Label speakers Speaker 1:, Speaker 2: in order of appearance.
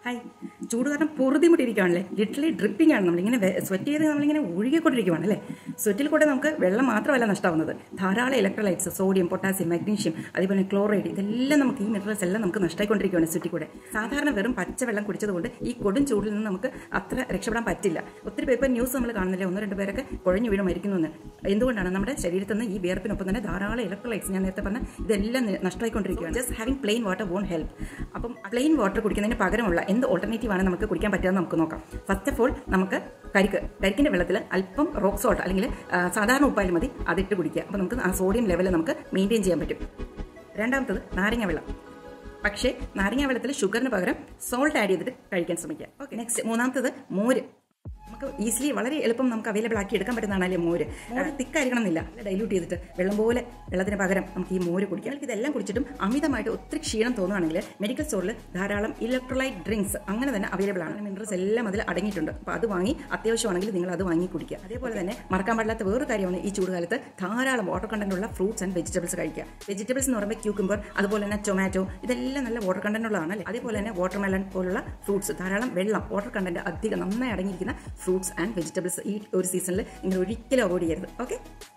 Speaker 1: hi ചൂട് കാരണം പൊറുതിമുട്ടിരിക്കുകയാണല്ലേ literally dripping ആണ് നമ്മളിങ്ങനെ സ്വെറ്റ് ചെയ്ത് നമ്മളിങ്ങനെ ഒഴുകിക്കൊണ്ടിരിക്കുകയാണ് അല്ലേ സ്വെറ്റിൽ കൂടെ നമുക്ക് വെള്ളം മാത്രമല്ല നഷ്ടമാവുന്നത് ധാരാളം ഇലക്ട്രോലൈറ്റ്സ് സോഡിയം പൊട്ടാസ്യം മാഗ്നീഷ്യം അതേപോലെ ക്ലോറൈഡ് ഇതെല്ലാം നമുക്ക് ഈ മിനറൽസ് എല്ലാം നമുക്ക് നഷ്ടമായിക്കൊണ്ടിരിക്കുകയാണ് സ്വെറ്റിൽ കൂടെ സാധാരണ വെറും പച്ച വെള്ളം കുടിച്ചതുകൊണ്ട് ഈ കൊടും ചൂടിൽ നിന്ന് നമുക്ക് അത്ര രക്ഷപ്പെടാൻ പറ്റില്ല ഒത്തിരി പേപ്പർ ന്യൂസ് നമ്മൾ കാണുന്നില്ല ഒന്ന് രണ്ട് പേരൊക്കെ കുഴഞ്ഞു വീണ് മരിക്കുന്നു എന്തുകൊണ്ടാണ് നമ്മുടെ ശരീരത്തിൽ നിന്ന് ഈ വിയർപ്പിനൊപ്പം തന്നെ ധാരാളം ഇലക്ട്രോലൈറ്റ്സ് ഞാൻ നേരത്തെ പറഞ്ഞ ഇതെല്ലാം നി- നഷ്ടമായിക്കൊണ്ടിരിക്കുകയാണ് just having plain water won't help അപ്പം പ്ലെയിൻ വാട്ടർ കുടിക്കുന്നതിന് പകരമുള്ള എന്ത് ഓൾട്ടർനേറ്റീവ് ആണ് നമുക്ക് കുടിക്കാൻ പറ്റുക നമുക്ക് നോക്കാം ഫസ്റ്റ് ഓഫ് ഓൾ നമുക്ക് കരിക്ക് കരിക്കിന്റെ വെള്ളത്തിൽ അല്പം റോക്ക് സോൾട്ട് അല്ലെങ്കിൽ ആ, സാധാരണ ഉപ്പായാലും മതി അതിട്ട് കുടിക്കുക അപ്പോൾ നമുക്ക് ആ സോഡിയം ലെവൽ നമുക്ക് മെയിൻറ്റെയിൻ ചെയ്യാൻ പറ്റും രണ്ടാമത്തത് നാരങ്ങ വെള്ളം പക്ഷേ നാരങ്ങ വെള്ളത്തിൽ ഷുഗറിന് പകരം സോൾട്ട് ആഡ് ചെയ്തിട്ട് കഴിക്കാൻ ശ്രമിക്കുക ഓക്കെ നെക്സ്റ്റ് മൂന്നാമത്തത് മോര് നമുക്ക് ഈസിലി വളരെ എളുപ്പം നമുക്ക് അവൈലബിൾ ആക്കി എടുക്കാൻ പറ്റുന്നതാണല്ലേ മോര് മോര് തിക്കായിരിക്കണം എന്നില്ല ഡൈല്യൂട്ട് ചെയ്തിട്ട് വെള്ളം പോലെ വെള്ളത്തിന് പകരം നമുക്ക് ഈ മോര് കുടിക്കാം നിങ്ങൾക്ക് ഇതെല്ലാം കുടിച്ചിട്ടും അമിതമായിട്ട് ഒത്തിരി ക്ഷീണം തോന്നുകയാണെങ്കിൽ മെഡിക്കൽ സ്റ്റോറിൽ ധാരാളം ഇലക്ട്രോലൈറ്റ് ഡ്രിങ്ക്സ് അങ്ങനെ തന്നെ അവൈലബിൾ ആണ് മിനറൽസ് എല്ലാം അതിൽ അടങ്ങിയിട്ടുണ്ട് അപ്പോൾ അത് വാങ്ങി അത്യാവശ്യമാണെങ്കിൽ നിങ്ങൾ അത് വാങ്ങി കുടിക്കുക അതേപോലെ തന്നെ മറക്കാൻ പാടില്ലാത്ത വേറൊരു കാര്യമാണ് ഈ ചൂടുകാലത്ത് ധാരാളം വാട്ടർ കണ്ടന്റ് ഉള്ള ഫ്രൂട്ട്സ് ആൻഡ് വെജിറ്റബിൾസ് കഴിക്കുക വെജിറ്റബിൾസ് എന്ന് പറയുമ്പോൾ ക്യൂക്കുംബർ അതുപോലെ തന്നെ ടൊമാറ്റോ ഇതെല്ലാം നല്ല വാട്ടർ കണ്ടന്റ് ഉള്ളതാണ് അല്ലേ അതേപോലെ തന്നെ വാട്ടർ മെലൺ പോലുള്ള ഫ്രൂട്ട്സ് ധാരാളം വെള്ളം വാട്ടർ കണ്ടന്റ് അധികം നന്നായി അടങ്ങിയിരിക്കുന്ന ഫ്രൂട്ട്സ് ആൻഡ് വെജിറ്റബിൾസ് ഈ ഒരു സീസണിൽ നിങ്ങൾ ഒരിക്കലും അവോയ്ഡ് ചെയ്യരുത് ഓക്കെ